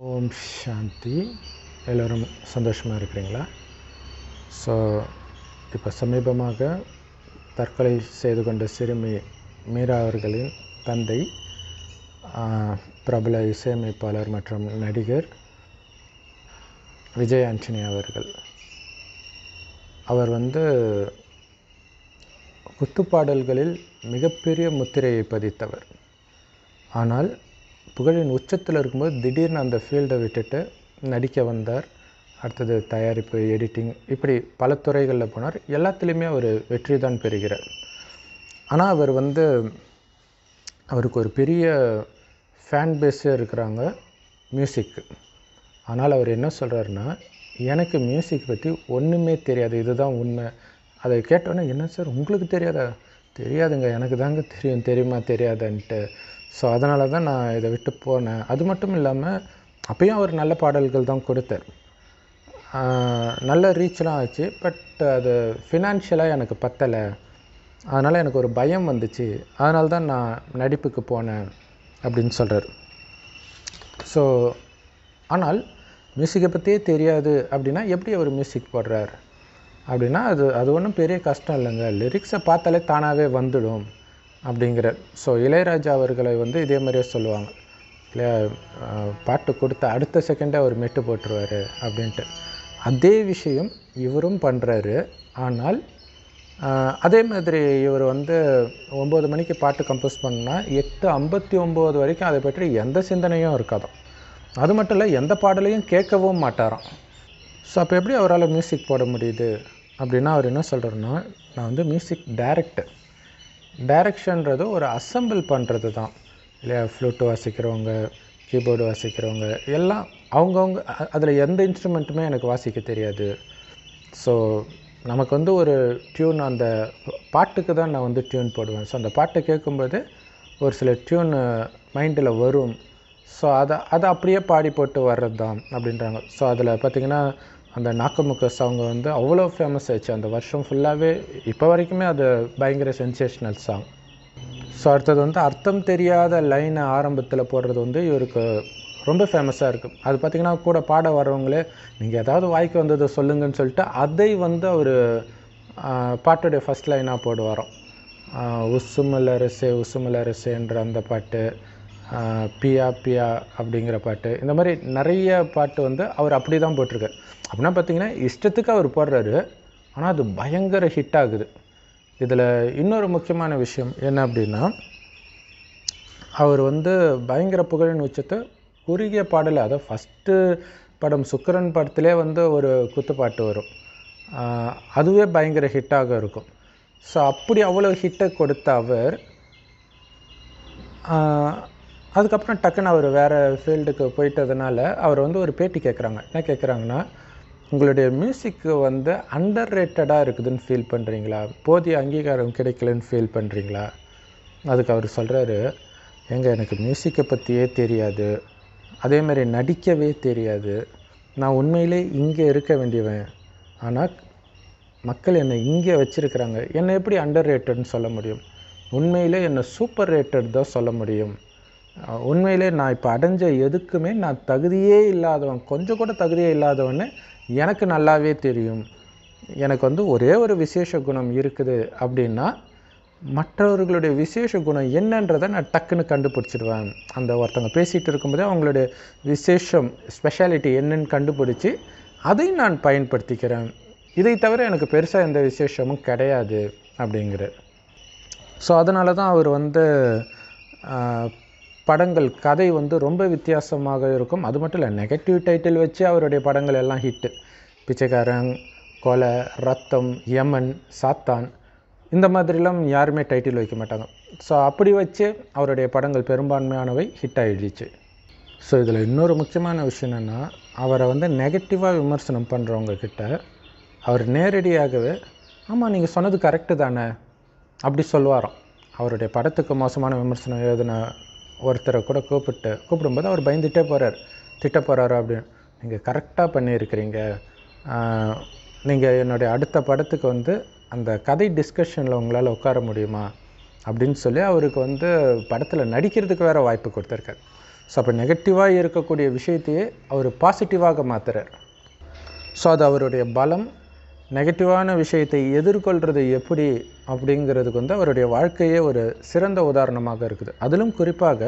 ஓம் சாந்தி எல்லோரும் சந்தோஷமாக இருக்கிறீங்களா ஸோ இப்போ சமீபமாக தற்கொலை செய்து கொண்ட சிறுமி மீரா அவர்களின் தந்தை ஆஹ், பிரபல இசையமைப்பாளர் மற்றும் நடிகர் விஜய் ஆண்டனி அவர்கள் அவர் வந்து குத்துப்பாடல்களில் மிகப்பெரிய முத்திரையை பதித்தவர் ஆனால் புகழின் உச்சத்தில் இருக்கும்போது திடீர்னு அந்த ஃபீல்டை விட்டுட்டு நடிக்க வந்தார் அடுத்தது தயாரிப்பு எடிட்டிங் இப்படி பல துறைகளில் போனார் எல்லாத்துலேயுமே அவர் வெற்றி தான் பெறுகிறார் ஆனால் அவர் வந்து அவருக்கு ஒரு பெரிய ஃபேன் பேஸே இருக்கிறாங்க மியூசிக்கு ஆனால் அவர் என்ன சொல்கிறாருன்னா எனக்கு மியூசிக் பற்றி ஒன்றுமே தெரியாது இதுதான் உண்மை அதை கேட்டோன்னே என்ன சார் உங்களுக்கு தெரியாதா தெரியாதுங்க எனக்கு தாங்க தெரியும் தெரியுமா தெரியாதான்ட்டு ஸோ அதனால தான் நான் இதை விட்டு போனேன் அது மட்டும் இல்லாமல் அப்பயும் அவர் நல்ல பாடல்கள் தான் கொடுத்தார் ஆஹ் நல்ல ரீச்லாம் ஆச்சு பட் அது ஃபினான்ஷியலாக எனக்கு பத்தலை அதனால் எனக்கு ஒரு பயம் வந்துச்சு அதனால தான் நான் நடிப்புக்கு போனேன் அப்படின்னு சொல்கிறார் ஸோ ஆனால் மியூசிக்கை பற்றியே தெரியாது அப்படின்னா எப்படி அவர் மியூசிக் போடுறார் அப்படின்னா அது அது ஒன்றும் பெரிய கஷ்டம் இல்லைங்க லிரிக்ஸை பார்த்தாலே தானாகவே வந்துடும் அப்படிங்கிற ஸோ இளையராஜா அவர்களை வந்து இதே மாதிரியே சொல்லுவாங்க இல்லையா அஹ், பாட்டு கொடுத்த அடுத்த செகண்டே அவர் மெட்டு போட்டுருவார் அப்படின்ட்டு அதே விஷயம் இவரும் பண்ணுறாரு ஆனால் ஆஹ், அதே மாதிரி இவர் வந்து ஒம்பது மணிக்கு பாட்டு கம்போஸ் பண்ணால் எட்டு ஐம்பத்தி ஒம்பது வரைக்கும் அதை பற்றி எந்த சிந்தனையும் இருக்காதாம் அது மட்டும் இல்லை எந்த பாடலையும் கேட்கவும் மாட்டாராம் ஸோ அப்போ எப்படி அவரால் மியூசிக் போட முடியுது அப்படின்னா அவர் என்ன சொல்கிறாருன்னா நான் வந்து மியூசிக் டைரக்டர் டைரக்ஷன்றது ஒரு அசெம்பிள் பண்ணுறது தான் இல்லையா ஃப்ளூட்டு வாசிக்கிறவங்க கீபோர்டு வாசிக்கிறவங்க எல்லாம் அவங்கவுங்க அதில் எந்த இன்ஸ்ட்ருமெண்ட்டுமே எனக்கு வாசிக்க தெரியாது ஸோ நமக்கு வந்து ஒரு டியூன் அந்த பாட்டுக்கு தான் நான் வந்து டியூன் போடுவேன் ஸோ அந்த பாட்டை கேட்கும்போது ஒரு சில டியூன் மைண்டில் வரும் ஸோ அதை அதை அப்படியே பாடி போட்டு வர்றது தான் அப்படின்றாங்க ஸோ அதில் பார்த்திங்கன்னா அந்த நாக்கமுக்க சாங் வந்து அவ்வளோ ஃபேமஸ் ஆச்சு அந்த வருஷம் ஃபுல்லாகவே இப்போ வரைக்குமே அது பயங்கர சென்சேஷனல் சாங் ஸோ அடுத்தது வந்து அர்த்தம் தெரியாத லைனை ஆரம்பத்தில் போடுறது வந்து இவருக்கு ரொம்ப ஃபேமஸாக இருக்குது அது பார்த்திங்கன்னா கூட பாட வர்றவங்களே நீங்கள் ஏதாவது வாய்க்கு வந்ததை சொல்லுங்கன்னு சொல்லிட்டு அதை வந்து அவர் பாட்டுடைய ஃபஸ்ட் லைனாக போடுவாராம் உசுமல் அரசே உசுமல் அரசேன்ற அந்த பாட்டு ஆஹ் பியா பியா அப்படிங்கிற பாட்டு இந்த மாதிரி நிறைய பாட்டு வந்து அவர் அப்படி தான் போட்டிருக்காரு அப்படின்னா பார்த்தீங்கன்னா இஷ்டத்துக்கு அவர் போடுறாரு ஆனால் அது பயங்கர ஹிட் ஆகுது இதில் இன்னொரு முக்கியமான விஷயம் என்ன அப்படின்னா அவர் வந்து பயங்கர புகழின் உச்சத்தை குறுகிய பாடல் அதாவது ஃபஸ்ட்டு படம் சுக்கரன் படத்திலே வந்து ஒரு குத்துப்பாட்டு வரும் ஆஹ் அதுவே பயங்கர ஹிட்டாக இருக்கும் ஸோ அப்படி அவ்வளோ ஹிட்டை கொடுத்த அவர் ஆஹ் அதுக்கப்புறம் டக்குன்னு அவர் வேறு ஃபீல்டுக்கு போயிட்டதுனால அவர் வந்து ஒரு பேட்டி கேட்குறாங்க என்ன கேட்குறாங்கன்னா உங்களுடைய மியூசிக்கு வந்து அண்டர் ரேட்டடாக இருக்குதுன்னு ஃபீல் பண்ணுறீங்களா போதிய அங்கீகாரம் கிடைக்கலன்னு ஃபீல் பண்ணுறீங்களா அதுக்கு அவர் சொல்கிறாரு எங்க எனக்கு மியூசிக்கை பற்றியே தெரியாது அதே மாதிரி நடிக்கவே தெரியாது நான் உண்மையிலே இங்கே இருக்க வேண்டியவன் ஆனால் மக்கள் என்னை இங்கே வச்சுருக்கிறாங்க என்னை எப்படி அண்டர் ரேட்டட்னு சொல்ல முடியும் உண்மையிலே என்னை சூப்பர் ரேட்டட் தான் சொல்ல முடியும் அஹ் உண்மையிலே நான் இப்போ அடைஞ்ச எதுக்குமே நான் தகுதியே இல்லாதவன் கொஞ்சம் கூட தகுதியே இல்லாதவன்னு எனக்கு நல்லாவே தெரியும் எனக்கு வந்து ஒரே ஒரு விசேஷ குணம் இருக்குது அப்படின்னா மற்றவர்களுடைய விசேஷ குணம் என்னன்றதை நான் டக்குன்னு கண்டுபிடிச்சிடுவேன் அந்த ஒருத்தவங்க பேசிகிட்டு இருக்கும்போதே அவங்களுடைய விசேஷம் ஸ்பெஷாலிட்டி என்னன்னு கண்டுபிடிச்சி அதை நான் பயன்படுத்திக்கிறேன் இதை தவிர எனக்கு பெருசாக எந்த விசேஷமும் கிடையாது அப்படிங்கிற ஸோ அதனால தான் அவர் வந்து ஆஹ், படங்கள் கதை வந்து ரொம்ப வித்தியாசமாக இருக்கும் அது மட்டும் இல்லை நெகட்டிவ் டைட்டில் வச்சு அவருடைய படங்கள் எல்லாம் ஹிட்டு பிச்சைக்காரன் கொலை ரத்தம் யமன் சாத்தான் இந்த மாதிரிலாம் யாருமே டைட்டில் வைக்க மாட்டாங்க ஸோ அப்படி வச்சு அவருடைய படங்கள் பெரும்பான்மையானவை ஹிட் ஆகிடுச்சு ஸோ இதில் இன்னொரு முக்கியமான விஷயம் என்னென்னா அவரை வந்து நெகட்டிவாக விமர்சனம் பண்ணுறவங்க கிட்ட அவர் நேரடியாகவே ஆமாம் நீங்கள் சொன்னது கரெக்டு தானே அப்படி சொல்லுவாராம் அவருடைய படத்துக்கு மோசமான விமர்சனம் எழுதின ஒருத்தரை கூட கூப்பிட்டு கூப்பிடும்போது அவர் பயந்துட்டே போகிறார் திட்ட போகிறாரு அப்படின்னு நீங்கள் கரெக்டாக பண்ணியிருக்கிறீங்க நீங்கள் என்னுடைய அடுத்த படத்துக்கு வந்து அந்த கதை டிஸ்கஷனில் உங்களால் உட்கார முடியுமா அப்படின்னு சொல்லி அவருக்கு வந்து படத்தில் நடிக்கிறதுக்கு வேறு வாய்ப்பு கொடுத்துருக்காரு ஸோ அப்போ நெகட்டிவாக இருக்கக்கூடிய விஷயத்தையே அவர் பாசிட்டிவாக மாற்றுறார் ஸோ அது அவருடைய பலம் நெகட்டிவான விஷயத்தை எதிர்கொள்கிறது எப்படி அப்படிங்கிறதுக்கு வந்து அவருடைய வாழ்க்கையே ஒரு சிறந்த உதாரணமாக இருக்குது அதிலும் குறிப்பாக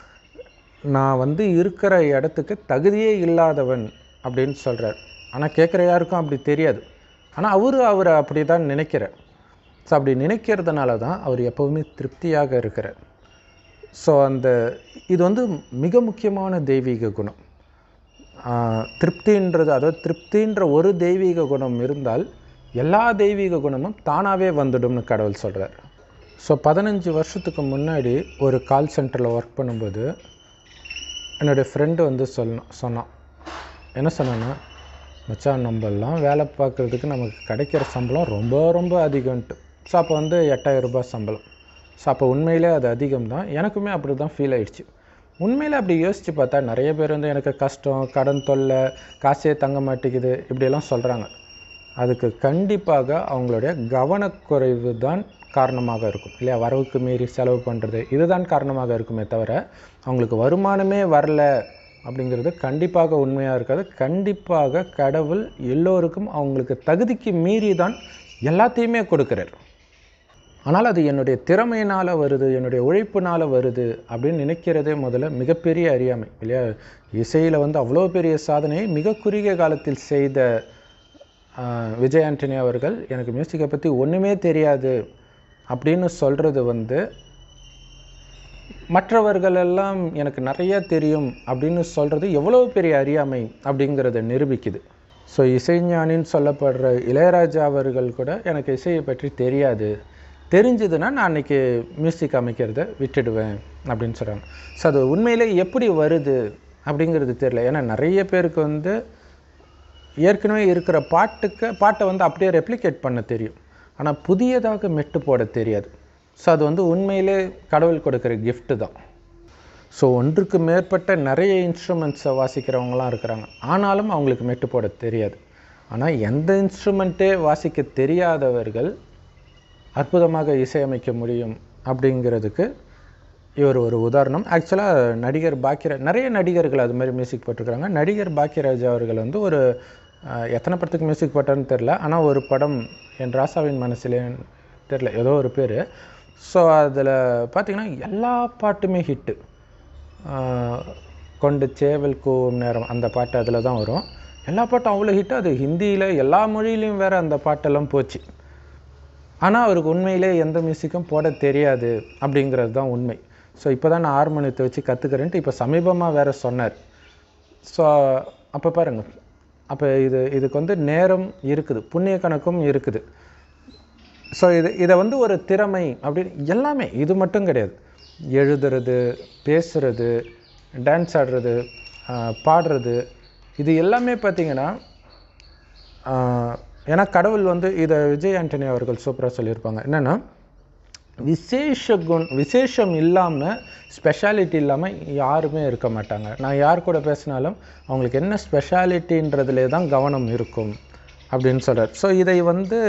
நான் வந்து இருக்கிற இடத்துக்கு தகுதியே இல்லாதவன் அப்படின்னு சொல்கிறார் ஆனால் கேட்குற யாருக்கும் அப்படி தெரியாது ஆனால் அவரு அவரை அப்படி தான் நினைக்கிறார் ஸோ அப்படி நினைக்கிறதுனால தான் அவர் எப்போவுமே திருப்தியாக இருக்கிறார் ஸோ அந்த இது வந்து மிக முக்கியமான தெய்வீக குணம் ஆஹ் திருப்தின்றது அதாவது திருப்தின்ற ஒரு தெய்வீக குணம் இருந்தால் எல்லா தெய்வீக குணமும் தானாகவே வந்துடும்னு கடவுள் சொல்கிறார் ஸோ பதினஞ்சு வருஷத்துக்கு முன்னாடி ஒரு கால் சென்டரில் ஒர்க் பண்ணும்போது என்னுடைய ஃப்ரெண்டு வந்து சொன்ன சொன்னான் என்ன சொன்னான்னா மச்சான் நம்மலாம் வேலை பார்க்குறதுக்கு நமக்கு கிடைக்கிற சம்பளம் ரொம்ப ரொம்ப அதிகம்ன்ட்டு ஸோ அப்போ வந்து எட்டாயிரம் ரூபாய் சம்பளம் ஸோ அப்போ உண்மையிலே அது அதிகம் தான் எனக்குமே அப்படி தான் ஃபீல் ஆயிடுச்சு உண்மையில் அப்படி யோசித்து பார்த்தா நிறைய பேர் வந்து எனக்கு கஷ்டம் கடன் தொல்லை காசே தங்க மாட்டேங்குது இப்படியெல்லாம் சொல்கிறாங்க அதுக்கு கண்டிப்பாக அவங்களுடைய கவனக்குறைவு தான் காரணமாக இருக்கும் இல்லையா வரவுக்கு மீறி செலவு பண்ணுறது இதுதான் காரணமாக இருக்குமே தவிர அவங்களுக்கு வருமானமே வரல அப்படிங்கிறது கண்டிப்பாக உண்மையாக இருக்காது கண்டிப்பாக கடவுள் எல்லோருக்கும் அவங்களுக்கு தகுதிக்கு மீறி தான் எல்லாத்தையுமே கொடுக்குறார் ஆனால் அது என்னுடைய திறமையினால் வருது என்னுடைய உழைப்புனால் வருது அப்படின்னு நினைக்கிறதே முதல்ல மிகப்பெரிய அறியாமை இல்லையா இசையில் வந்து அவ்வளோ பெரிய சாதனையை மிக குறுகிய காலத்தில் செய்த ஆஹ், விஜய் ஆண்டனி அவர்கள் எனக்கு மியூசிக்கை பற்றி ஒன்றுமே தெரியாது அப்படின்னு சொல்கிறது வந்து மற்றவர்கள் எல்லாம் எனக்கு நிறைய தெரியும் அப்படின்னு சொல்கிறது எவ்வளோ பெரிய அறியாமை அப்படிங்கிறத நிரூபிக்குது ஸோ இசைஞானின்னு சொல்லப்படுற இளையராஜா அவர்கள் கூட எனக்கு இசையை பற்றி தெரியாது தெரிஞ்சதுன்னா நான் அன்றைக்கி மியூசிக் அமைக்கிறத விட்டுடுவேன் அப்படின்னு சொல்கிறாங்க ஸோ அது உண்மையிலே எப்படி வருது அப்படிங்கிறது தெரியல ஏன்னா நிறைய பேருக்கு வந்து ஏற்கனவே இருக்கிற பாட்டுக்கு பாட்டை வந்து அப்படியே ரெப்ளிகேட் பண்ண தெரியும் ஆனால் புதியதாக மெட்டு போட தெரியாது ஸோ அது வந்து உண்மையிலே கடவுள் கொடுக்குற gift தான் ஸோ ஒன்றுக்கு மேற்பட்ட நிறைய இன்ஸ்ட்ருமெண்ட்ஸை வாசிக்கிறவங்களாம் இருக்கிறாங்க ஆனாலும் அவங்களுக்கு மெட்டு போட தெரியாது ஆனால் எந்த இன்ஸ்ட்ருமெண்ட்டே வாசிக்க தெரியாதவர்கள் அற்புதமாக இசையமைக்க முடியும் அப்படிங்கிறதுக்கு இவர் ஒரு உதாரணம் ஆக்சுவலாக நடிகர் பாக்கியராஜ் நிறைய நடிகர்கள் அது மாதிரி மியூசிக் போட்டிருக்கிறாங்க நடிகர் பாக்கியராஜ் அவர்கள் வந்து ஒரு அஹ், எத்தனை படத்துக்கு மியூசிக் போட்டார்னு தெரில ஆனால் ஒரு படம் என் ராசாவின் மனசிலே தெரில ஏதோ ஒரு பேர் ஸோ அதில் பார்த்தீங்கன்னா எல்லா பாட்டுமே ஹிட்டு கொண்டு சேவல் கூவும் நேரம் அந்த பாட்டு அதில் தான் வரும் எல்லா பாட்டும் அவ்வளோ ஹிட்டு அது ஹிந்தியில் எல்லா மொழியிலையும் வேறு அந்த பாட்டெல்லாம் போச்சு ஆனால் அவருக்கு உண்மையிலே எந்த மியூசிக்கும் போட தெரியாது அப்படிங்கிறது தான் உண்மை ஸோ இப்போ தான் நான் ஹார்மோனியத்தை வச்சு கற்றுக்கிறேன்ட்டு இப்போ சமீபமாக வேற சொன்னார் ஸோ அப்போ பாருங்க அப்போ இது இதுக்கு வந்து நேரம் இருக்குது புண்ணிய கணக்கும் இருக்குது ஸோ இது இதை வந்து ஒரு திறமை அப்படின்னு எல்லாமே இது மட்டும் கிடையாது எழுதுறது பேசுறது டான்ஸ் ஆடுறது ஆஹ், பாடுறது இது எல்லாமே பார்த்தீங்கன்னா ஆஹ், ஏன்னா கடவுள் வந்து இதை விஜய் ஆண்டனி அவர்கள் சூப்பராக சொல்லியிருப்பாங்க என்னென்னா விசேஷ குண் விசேஷம் இல்லாமல் ஸ்பெஷாலிட்டி இல்லாமல் யாருமே இருக்க மாட்டாங்க நான் யார் கூட பேசினாலும் அவங்களுக்கு என்ன ஸ்பெஷாலிட்டின்றதுலே தான் கவனம் இருக்கும் அப்படின்னு சொல்கிறார் ஸோ இதை வந்து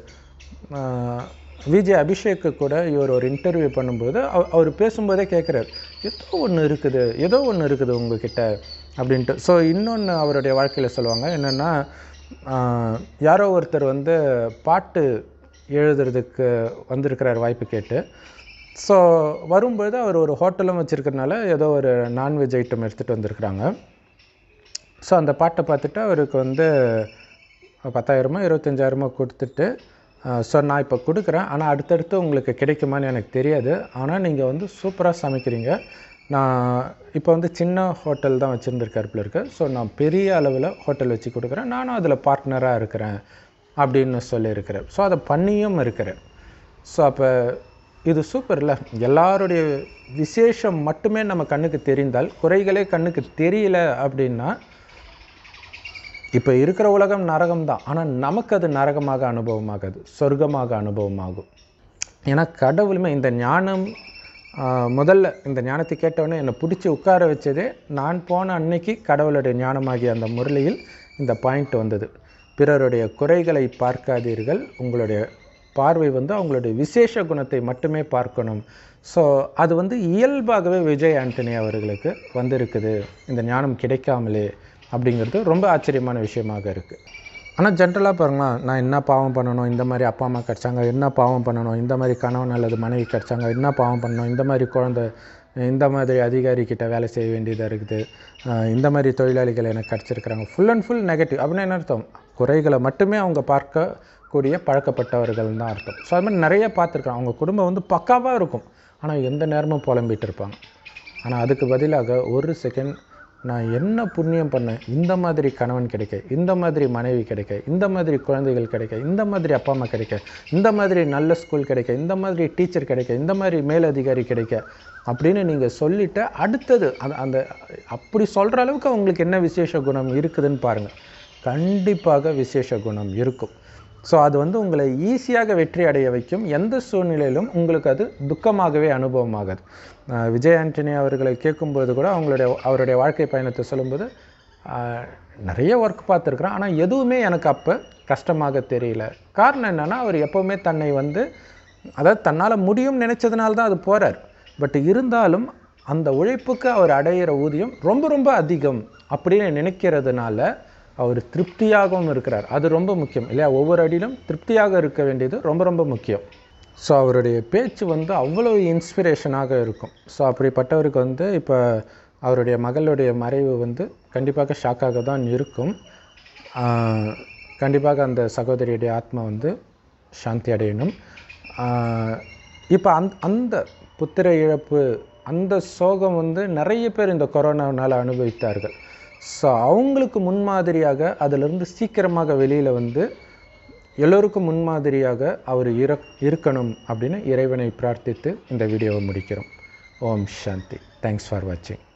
ஆஹ், விஜய் அபிஷேக்கு கூட இவர் ஒரு இன்டர்வியூ பண்ணும்போது அவ- அவர் பேசும்போதே கேட்குறாரு ஏதோ ஒன்று இருக்குது ஏதோ ஒன்று இருக்குது உங்ககிட்ட அப்படின்ட்டு ஸோ இன்னொன்று அவருடைய வாழ்க்கையில் சொல்லுவாங்க என்னென்னா யாரோ ஒருத்தர் வந்து பாட்டு எழுதுறதுக்கு வந்திருக்கிறார் வாய்ப்பு கேட்டு ஸோ வரும்போது அவர் ஒரு ஹோட்டலும் வச்சுருக்கறனால ஏதோ ஒரு நான்வெஜ் ஐட்டம் எடுத்துகிட்டு வந்திருக்கிறாங்க ஸோ அந்த பாட்டை பார்த்துட்டு அவருக்கு வந்து பத்தாயிரமோ இருபத்தஞ்சாயிரமோ கொடுத்துட்டு ஸோ நான் இப்போ கொடுக்குறேன் ஆனால் அடுத்தடுத்து உங்களுக்கு கிடைக்குமான்னு எனக்கு தெரியாது ஆனால் நீங்கள் வந்து சூப்பராக சமைக்கிறீங்க நான் இப்போ வந்து சின்ன ஹோட்டல் தான் வச்சுருந்துருக்காருப்பில் இருக்கு ஸோ நான் பெரிய அளவில் ஹோட்டல் வச்சு கொடுக்குறேன் நானும் அதில் பார்ட்னராக இருக்கிறேன் அப்படின்னு சொல்லியிருக்கிறேன் ஸோ அதை பண்ணியும் இருக்கிறேன் ஸோ அப்போ இது சூப்பர்ல எல்லாருடைய விசேஷம் மட்டுமே நம்ம கண்ணுக்கு தெரிந்தால் குறைகளே கண்ணுக்கு தெரியல அப்படின்னா இப்போ இருக்கிற உலகம் நரகம் தான் ஆனால் நமக்கு அது நரகமாக அனுபவமாகாது சொர்க்கமாக அனுபவமாகும் ஏன்னா கடவுளுமே இந்த ஞானம் ஆஹ், முதல்ல இந்த ஞானத்தை கேட்டவுடனே என்னை பிடிச்சி உட்கார வச்சதே நான் போன அன்னைக்கு கடவுளுடைய ஞானமாகிய அந்த முரளியில் இந்த பாயிண்ட் வந்தது பிறருடைய குறைகளை பார்க்காதீர்கள் உங்களுடைய பார்வை வந்து அவங்களுடைய விசேஷ குணத்தை மட்டுமே பார்க்கணும் ஸோ அது வந்து இயல்பாகவே விஜய் ஆண்டனி அவர்களுக்கு வந்திருக்குது இந்த ஞானம் கிடைக்காமலே அப்படிங்கிறது ரொம்ப ஆச்சரியமான விஷயமாக இருக்குது ஆனால் ஜென்ரலாக பாருங்களேன் நான் என்ன பாவம் பண்ணணும் இந்த மாதிரி அப்பா அம்மா கிடச்சாங்க என்ன பாவம் பண்ணணும் இந்த மாதிரி கணவன் அல்லது மனைவி கிடச்சாங்க என்ன பாவம் பண்ணணும் இந்த மாதிரி குழந்தை இந்த மாதிரி அதிகாரி கிட்ட வேலை செய்ய வேண்டியதாக இருக்குது அஹ் இந்த மாதிரி தொழிலாளிகள் எனக்கு கிடச்சிருக்கிறாங்க ஃபுல் அண்ட் ஃபுல் நெகட்டிவ் அப்படின்னா என்ன அர்த்தம் குறைகளை மட்டுமே அவங்க பார்க்கக்கூடிய பழக்கப்பட்டவர்கள் தான் அர்த்தம் ஸோ அது மாதிரி நிறைய பார்த்துருக்காங்க அவங்க குடும்பம் வந்து பக்காவாக இருக்கும் ஆனால் எந்த நேரமும் புலம்பிட்டு இருப்பாங்க ஆனால் அதுக்கு பதிலாக ஒரு செகண்ட் நான் என்ன புண்ணியம் பண்ணேன் இந்த மாதிரி கணவன் கிடைக்க இந்த மாதிரி மனைவி கிடைக்க இந்த மாதிரி குழந்தைகள் கிடைக்க இந்த மாதிரி அப்பா அம்மா கிடைக்க இந்த மாதிரி நல்ல ஸ்கூல் கிடைக்க இந்த மாதிரி டீச்சர் கிடைக்க இந்த மாதிரி மேலதிகாரி கிடைக்க அப்படின்னு நீங்கள் சொல்லிட்டு அடுத்தது அந்த அந்த அப்படி சொல்கிற அளவுக்கு அவங்களுக்கு என்ன விசேஷ குணம் இருக்குதுன்னு பாருங்கள் கண்டிப்பாக விசேஷ குணம் இருக்கும் ஸோ அது வந்து உங்களை ஈஸியாக வெற்றி அடைய வைக்கும் எந்த சூழ்நிலையிலும் உங்களுக்கு அது துக்கமாகவே அனுபவமாகாது அஹ் விஜய் ஆண்டனி அவர்களை கேட்கும்போது கூட அவங்களுடைய அவருடைய வாழ்க்கை பயணத்தை சொல்லும்போது ஆஹ், நிறைய ஒர்க் பார்த்துருக்குறேன் ஆனால் எதுவுமே எனக்கு அப்போ கஷ்டமாக தெரியல காரணம் என்னென்னா அவர் எப்போவுமே தன்னை வந்து அதாவது தன்னால் முடியும் நினச்சதுனால தான் அது போகிறார் பட் இருந்தாலும் அந்த உழைப்புக்கு அவர் அடையிற ஊதியம் ரொம்ப ரொம்ப அதிகம் அப்படின்னு நினைக்கிறதுனால அவர் திருப்தியாகவும் இருக்கிறார் அது ரொம்ப முக்கியம் இல்லையா ஒவ்வொரு அடியிலும் திருப்தியாக இருக்க வேண்டியது ரொம்ப ரொம்ப முக்கியம் ஸோ அவருடைய பேச்சு வந்து அவ்வளோ இன்ஸ்பிரேஷனாக இருக்கும் ஸோ அப்படிப்பட்டவருக்கு வந்து இப்போ அவருடைய மகளுடைய மறைவு வந்து கண்டிப்பாக ஷாக்காக தான் இருக்கும் ஆஹ் கண்டிப்பாக அந்த சகோதரியுடைய ஆத்மா வந்து சாந்தி அடையணும் இப்போ அந் அந்த புத்திர இழப்பு அந்த சோகம் வந்து நிறைய பேர் இந்த கொரோனாவால் அனுபவித்தார்கள் ஸோ அவங்களுக்கு முன்மாதிரியாக அதிலிருந்து சீக்கிரமாக வெளியில் வந்து எல்லோருக்கும் முன்மாதிரியாக அவர் இர இருக்கணும் அப்படின்னு இறைவனை பிரார்த்தித்து இந்த வீடியோவை முடிக்கிறோம் ஓம் சாந்தி தேங்க்ஸ் ஃபார் வாட்சிங்